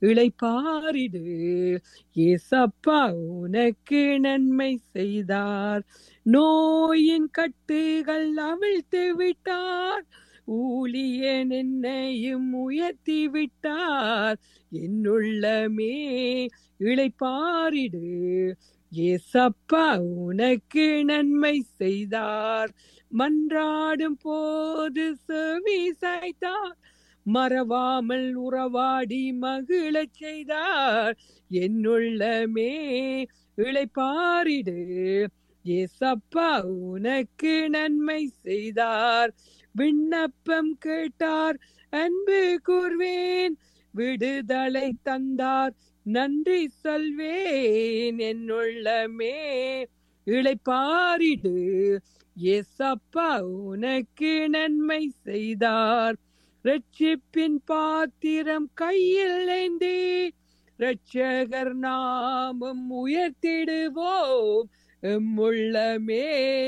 இளைப்பாரிடு ஏசப்பா உனக்கு நன்மை செய்தார் நோயின் கட்டுகள் அவிழ்த்து விட்டார் ஊழியன் என்னையும் உயர்த்தி விட்டார் என்னுள்ளமே இளைப்பாரிடு ஏசப்பா உனக்கு நன்மை செய்தார் மன்றாடும் போது செவி சாய்த்தார் மறவாமல் உறவாடி மகிழச் செய்தார் என்னுள்ளமே இளைப்பாரிடு ஏசப்பா உனக்கு நன்மை செய்தார் விண்ணப்பம் கேட்டார் அன்பு கூர்வேன் விடுதலை தந்தார் நன்றி சொல்வேன் என்னுள்ளமே இளைப்பாரிடு ஏசப்பா உனக்கு நன்மை செய்தார் ரட்சிப்பின் பாத்திரம் கையில் ஏந்தி ரட்சகர் நாமம் உயர்த்திடுவோம் எம்முள்ளமே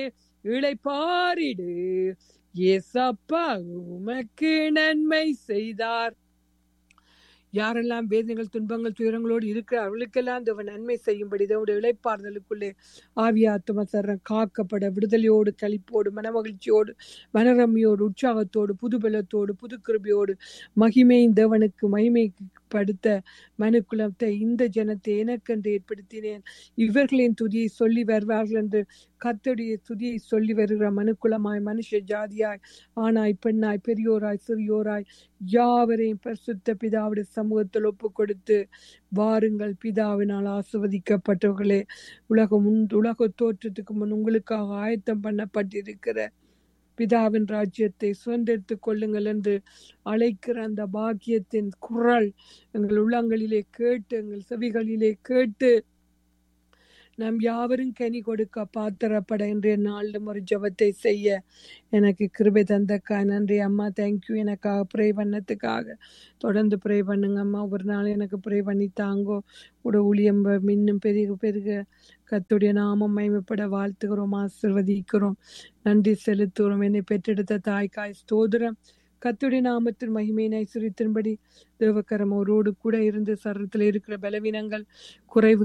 இளைப்பாரிடு ஏசப்பா உமக்கு நன்மை செய்தார் யாரெல்லாம் வேதனைகள் துன்பங்கள் துயரங்களோடு இருக்கிற அவர்களுக்கெல்லாம் தேவன் நன்மை செய்யும்படி தேவனுடைய இழைப்பாறுதலுக்குள்ளே ஆவியாத்ம சரணம் காக்கப்பட விடுதலையோடு கழிப்போடு மனமகிழ்ச்சியோடு மனரம்யோடு உற்சாகத்தோடு புதுபலத்தோடு புது கிருபியோடு மகிமையின் தேவனுக்கு மகிமைப்படுத்த மனுக்குலத்தை இந்த ஜனத்தை எனக்கென்று ஏற்படுத்தினேன் இவர்களின் துதியை சொல்லி வருவார்கள் என்று கத்தடைய துதியை சொல்லி வருகிற மனுக்குலமாய் மனுஷ ஜாதியாய் ஆனாய் பெண்ணாய் பெரியோராய் சிறியோராய் யாவரையும் பரிசுத்த பிதாவுடைய சமூகத்தில் ஒப்பு கொடுத்து வாருங்கள் பிதாவினால் ஆசிர்வதிக்கப்பட்டவர்களே உலகம் முன் உலக தோற்றத்துக்கு முன் உங்களுக்காக ஆயத்தம் பண்ணப்பட்டிருக்கிற பிதாவின் ராஜ்யத்தை சுதந்திரித்துக் கொள்ளுங்கள் என்று அழைக்கிற அந்த பாக்கியத்தின் குரல் எங்கள் உள்ளங்களிலே கேட்டு எங்கள் செவிகளிலே கேட்டு நாம் யாவரும் கனி கொடுக்க பாத்திரப்பட இன்றைய நாளிலும் ஒரு ஜபத்தை செய்ய எனக்கு கிருபை தந்தக்கா நன்றி அம்மா தேங்க்யூ எனக்காக ப்ரே பண்ணதுக்காக தொடர்ந்து ப்ரே பண்ணுங்க அம்மா ஒரு நாள் எனக்கு ப்ரே பண்ணி தாங்கோ உட ஊழியம் இன்னும் பெருக பெருக கத்துடைய நாமம் மயமப்பட வாழ்த்துகிறோம் ஆசிர்வதிக்கிறோம் நன்றி செலுத்துகிறோம் என்னை பெற்றெடுத்த தாய்க்காய் ஸ்தோதிரம் கத்துடைய நாமத்தின் மகிமையினை சுரித்தின்படி தேவக்கரம் அவரோடு கூட இருந்து சரத்தில் இருக்கிற பலவீனங்கள் குறைவு